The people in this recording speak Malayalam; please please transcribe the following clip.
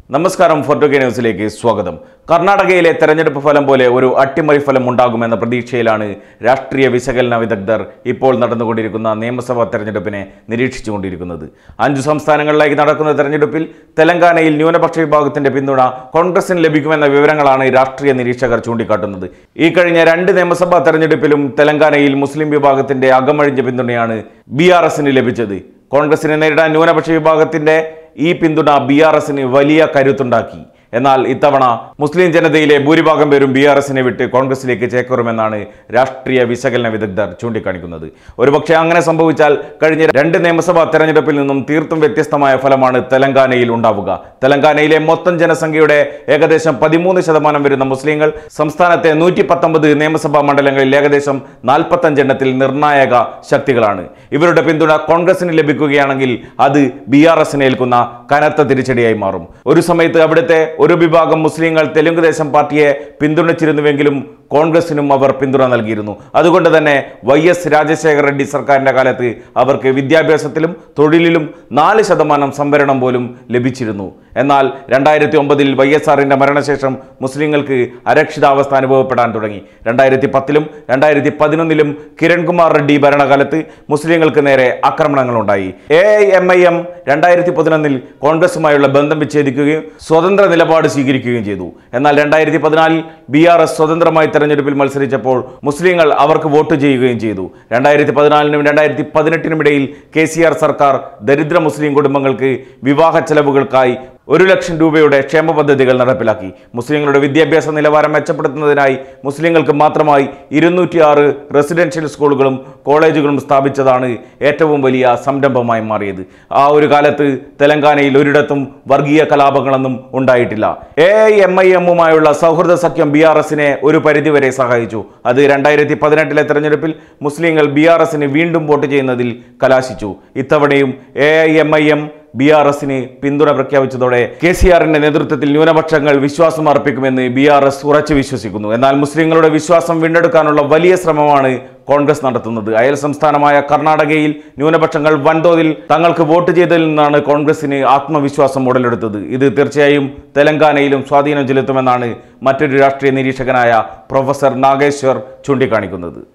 നമസ്കാരം ഫോർട്ടുഗേ ന്യൂസിലേക്ക് സ്വാഗതം കർണാടകയിലെ തെരഞ്ഞെടുപ്പ് ഫലം പോലെ ഒരു അട്ടിമറി ഫലം ഉണ്ടാകുമെന്ന പ്രതീക്ഷയിലാണ് രാഷ്ട്രീയ വിശകലന വിദഗ്ധർ ഇപ്പോൾ നടന്നുകൊണ്ടിരിക്കുന്ന നിയമസഭാ തെരഞ്ഞെടുപ്പിനെ നിരീക്ഷിച്ചുകൊണ്ടിരിക്കുന്നത് അഞ്ചു സംസ്ഥാനങ്ങളിലേക്ക് നടക്കുന്ന തെരഞ്ഞെടുപ്പിൽ തെലങ്കാനയിൽ ന്യൂനപക്ഷ വിഭാഗത്തിന്റെ പിന്തുണ കോൺഗ്രസിന് ലഭിക്കുമെന്ന വിവരങ്ങളാണ് രാഷ്ട്രീയ നിരീക്ഷകർ ചൂണ്ടിക്കാട്ടുന്നത് ഈ കഴിഞ്ഞ രണ്ട് നിയമസഭാ തെരഞ്ഞെടുപ്പിലും തെലങ്കാനയിൽ മുസ്ലിം വിഭാഗത്തിന്റെ അകമഴിഞ്ഞ പിന്തുണയാണ് ബി ആർ എസിന് ലഭിച്ചത് കോൺഗ്രസിനെ നേരിടാൻ ന്യൂനപക്ഷ വിഭാഗത്തിന്റെ ഈ പിന്തുണ ബി ആർ എസിന് വലിയ കരുത്തുണ്ടാക്കി എന്നാൽ ഇത്തവണ മുസ്ലിം ജനതയിലെ ഭൂരിഭാഗം പേരും ബി ആർ എസിനെ വിട്ട് കോൺഗ്രസിലേക്ക് ചേക്കേറുമെന്നാണ് രാഷ്ട്രീയ വിശകലന വിദഗ്ധർ ചൂണ്ടിക്കാണിക്കുന്നത് ഒരുപക്ഷെ അങ്ങനെ സംഭവിച്ചാൽ കഴിഞ്ഞ രണ്ട് നിയമസഭാ തെരഞ്ഞെടുപ്പിൽ നിന്നും തീർത്തും വ്യത്യസ്തമായ ഫലമാണ് തെലങ്കാനയിൽ ഉണ്ടാവുക തെലങ്കാനയിലെ മൊത്തം ജനസംഖ്യയുടെ ഏകദേശം പതിമൂന്ന് ശതമാനം വരുന്ന മുസ്ലിങ്ങൾ സംസ്ഥാനത്തെ നൂറ്റി പത്തൊമ്പത് നിയമസഭാ മണ്ഡലങ്ങളിൽ ഏകദേശം നാൽപ്പത്തഞ്ചെണ്ണത്തിൽ നിർണായക ശക്തികളാണ് ഇവരുടെ പിന്തുണ കോൺഗ്രസിന് ലഭിക്കുകയാണെങ്കിൽ അത് ബി ആർ എസിന് ഏൽക്കുന്ന കനത്ത തിരിച്ചടിയായി മാറും ഒരു സമയത്ത് അവിടുത്തെ ഒരു വിഭാഗം മുസ്ലിങ്ങൾ തെലുങ്ക് ദേശം പാർട്ടിയെ പിന്തുണച്ചിരുന്നുവെങ്കിലും കോൺഗ്രസിനും അവർ പിന്തുണ നൽകിയിരുന്നു അതുകൊണ്ട് തന്നെ വൈ എസ് രാജശേഖര റെഡ്ഡി സർക്കാരിന്റെ കാലത്ത് അവർക്ക് വിദ്യാഭ്യാസത്തിലും തൊഴിലിലും നാല് ശതമാനം സംവരണം പോലും ലഭിച്ചിരുന്നു എന്നാൽ രണ്ടായിരത്തി ഒമ്പതിൽ വൈ എസ് ആറിന്റെ മരണശേഷം മുസ്ലിങ്ങൾക്ക് അരക്ഷിതാവസ്ഥ അനുഭവപ്പെടാൻ തുടങ്ങി രണ്ടായിരത്തി പത്തിലും രണ്ടായിരത്തി പതിനൊന്നിലും കിരൺകുമാർ റെഡ്ഡി ഭരണകാലത്ത് മുസ്ലിങ്ങൾക്ക് നേരെ ആക്രമണങ്ങളുണ്ടായി A I M I M രണ്ടായിരത്തി പതിനൊന്നിൽ കോൺഗ്രസുമായുള്ള ബന്ധം വിച്ഛേദിക്കുകയും സ്വതന്ത്ര നിലപാട് സ്വീകരിക്കുകയും ചെയ്തു എന്നാൽ രണ്ടായിരത്തി പതിനാലിൽ ബി ആർ എസ് സ്വതന്ത്രമായി തെരഞ്ഞെടുപ്പിൽ മത്സരിച്ചപ്പോൾ മുസ്ലിങ്ങൾ അവർക്ക് വോട്ട് ചെയ്യുകയും ചെയ്തു രണ്ടായിരത്തി പതിനാലിനും രണ്ടായിരത്തി പതിനെട്ടിനും ഇടയിൽ കെ സി ആർ സർക്കാർ ദരിദ്ര മുസ്ലിം കുടുംബങ്ങൾക്ക് വിവാഹ ചെലവുകൾക്കായി ഒരു ലക്ഷം രൂപയുടെ ക്ഷേമ പദ്ധതികൾ നടപ്പിലാക്കി മുസ്ലിങ്ങളുടെ വിദ്യാഭ്യാസ നിലവാരം മെച്ചപ്പെടുത്തുന്നതിനായി മുസ്ലിങ്ങൾക്ക് മാത്രമായി ഇരുന്നൂറ്റി ആറ് റെസിഡൻഷ്യൽ സ്കൂളുകളും കോളേജുകളും സ്ഥാപിച്ചതാണ് ഏറ്റവും വലിയ സംരംഭമായി മാറിയത് ആ ഒരു കാലത്ത് തെലങ്കാനയിൽ ഒരിടത്തും വർഗീയ കലാപങ്ങളൊന്നും ഉണ്ടായിട്ടില്ല എ ഐ എം ഐ എമ്മുമായുള്ള സൗഹൃദ സഖ്യം ബി ആർ എസിനെ ഒരു പരിധിവരെ സഹായിച്ചു അത് രണ്ടായിരത്തി പതിനെട്ടിലെ തെരഞ്ഞെടുപ്പിൽ മുസ്ലിങ്ങൾ ബി ആർ എസിന് വീണ്ടും വോട്ട് ചെയ്യുന്നതിൽ കലാശിച്ചു ഇത്തവണയും A I M I M B R എസിന് പിന്തുണ പ്രഖ്യാപിച്ചതോടെ കെ സി ആറിന്റെ നേതൃത്വത്തിൽ ന്യൂനപക്ഷങ്ങൾ വിശ്വാസം അർപ്പിക്കുമെന്ന് ബി ആർ എസ് ഉറച്ചു വിശ്വസിക്കുന്നു എന്നാൽ മുസ്ലിങ്ങളുടെ വിശ്വാസം വീണ്ടെടുക്കാനുള്ള വലിയ ശ്രമമാണ് കോൺഗ്രസ് നടത്തുന്നത് അയൽ സംസ്ഥാനമായ കർണാടകയിൽ ന്യൂനപക്ഷങ്ങൾ വൻതോതിൽ തങ്ങൾക്ക് വോട്ട് ചെയ്തതിൽ നിന്നാണ് കോൺഗ്രസിന് ആത്മവിശ്വാസം ഉടലെടുത്തത് ഇത് തീർച്ചയായും തെലങ്കാനയിലും സ്വാധീനം ചെലുത്തുമെന്നാണ് മറ്റൊരു രാഷ്ട്രീയ നിരീക്ഷകനായ പ്രൊഫസർ നാഗേശ്വർ ചൂണ്ടിക്കാണിക്കുന്നത്